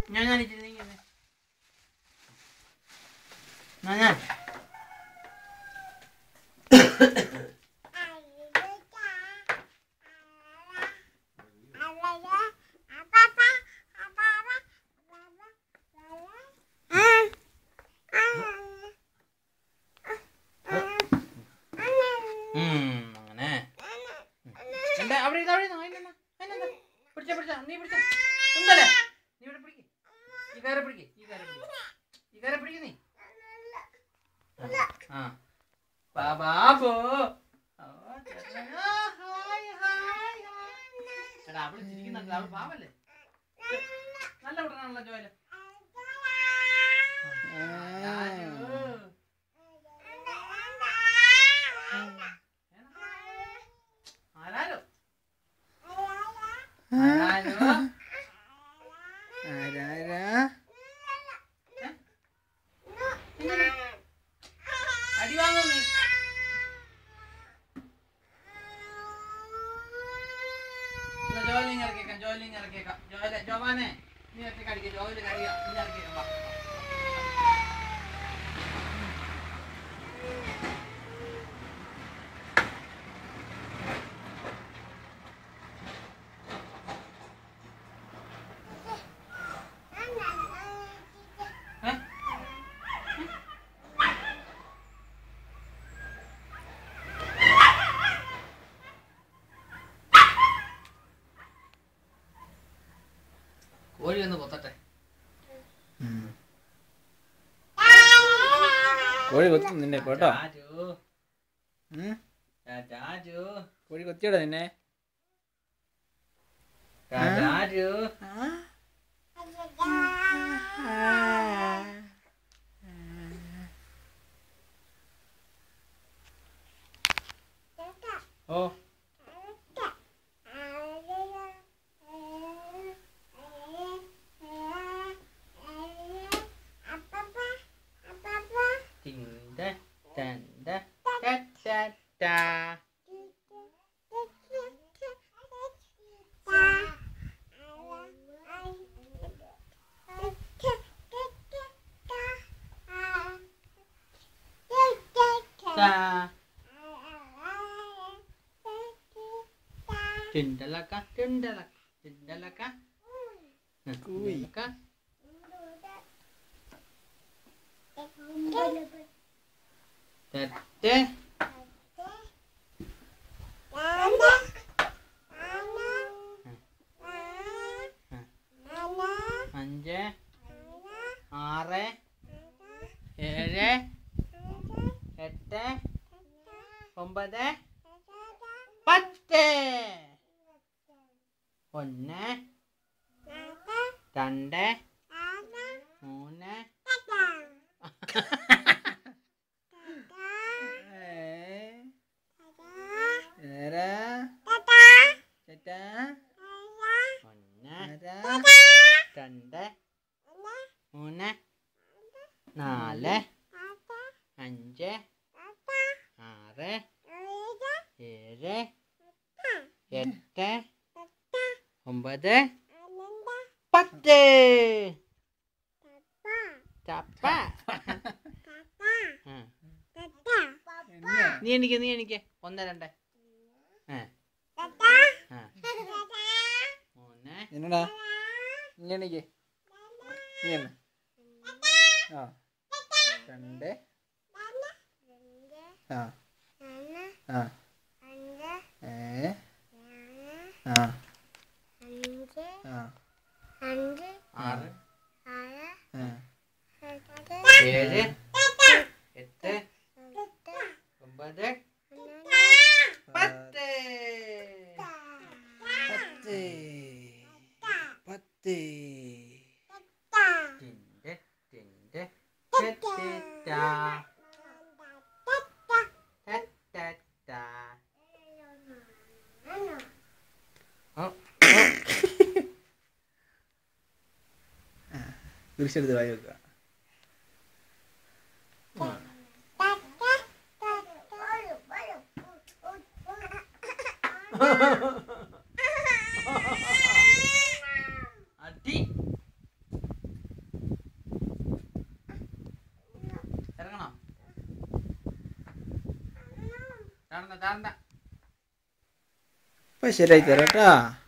ഞാൻ ഞാൻ ഇച്ചിരി നീങ്ങി നിന്നെ. ഞാൻ ഞാൻ ഉം, അങ്ങനെ എന്താ അവിടെ ഇരുന്ന്, അവിടെ ഇരുന്ന്, അതിനെന്താ? അതിനെന്താ? പിടിച്ചോ, പിടിച്ചോ, നീ പിടിച്ചോ. ഉണ്ടല്ലേ? നീ ഇവിടെ പിടിക്ക്. ഈ കയറ് പിടിക്ക്, ഈ കയറ് പിടിക്ക്. ഈ കയറ് പിടിക്ക് നീ. ആ. ബാ, ബാബു. ഓ, ചേട്ടനാ. Hi, hi, hi. എടാ, അവള് ചിരിക്കുന്നുണ്ട്, അവള് പാവല്ലേ? നല്ല കുട്ടനാണല്ലോ ജോയല് രാജു. ആരാരോ ആരാരോ ആരാരാ അടി വാങ്ങോ നീ എന്നാ ജോലിങ് ഇറക്കിയേക്കാം ജോലിങ് ഇറക്കിയേക്കാം ജോല ജോവാനെ നീ ഒറ്റ കടിക്കുക ജോലി കടിക്കുക നീ ഇറക്കിയേക്കാം വാ. ഏ? കോഴി ഒന്ന് കൊത്തട്ടെ കോഴി കൊത്തി നിന്നെ കേട്ടോ രാജു ഉം? രാജു കോഴി കൊത്തിയോടാ നിന്നെ രാജു ഓ തിണ്ട തണ്ട ട ta Tindalaka, tindalaka, tindalaka. Nah, Kuy. tindalaka. Tete. അഞ്ച് ആറ് ഏഴ് എട്ട് ഒമ്പത് പത്ത് ഒന്ന് രണ്ട് മൂന്ന് ആരാ ചേട്ടാ ഒന്ന് ആരാ രണ്ട് മൂന്ന് നാല് അഞ്ച് ആറ് ഏഴ് എട്ട് ഒമ്പത് പത്ത് ചപ്പ ആ. എന്നെ നീ എനിക്ക് നീ എനിക്ക് ഒന്ന് രണ്ട് ആ. ആ. മൂന്ന് എന്നടാ നീ എണീക്ക് നീ എണ്ണ ആ രണ്ട് ആ ആ ഏ ആ ആ ആറ് ആ ഏഴ് എട്ട് ഒമ്പത് പത്ത് പത്ത് പത്ത് ടിൻഡ് ടിൻഡ് ടെറ്റിറ്റാ. ടെറ്ററ്റാ. ഓ, കുരിശെടുത്ത് വായി വെക്കുക അടി ചാടണ്ട ചാടണ്ട ഇപ്പം ശരിയായി തരാം കേട്ടോ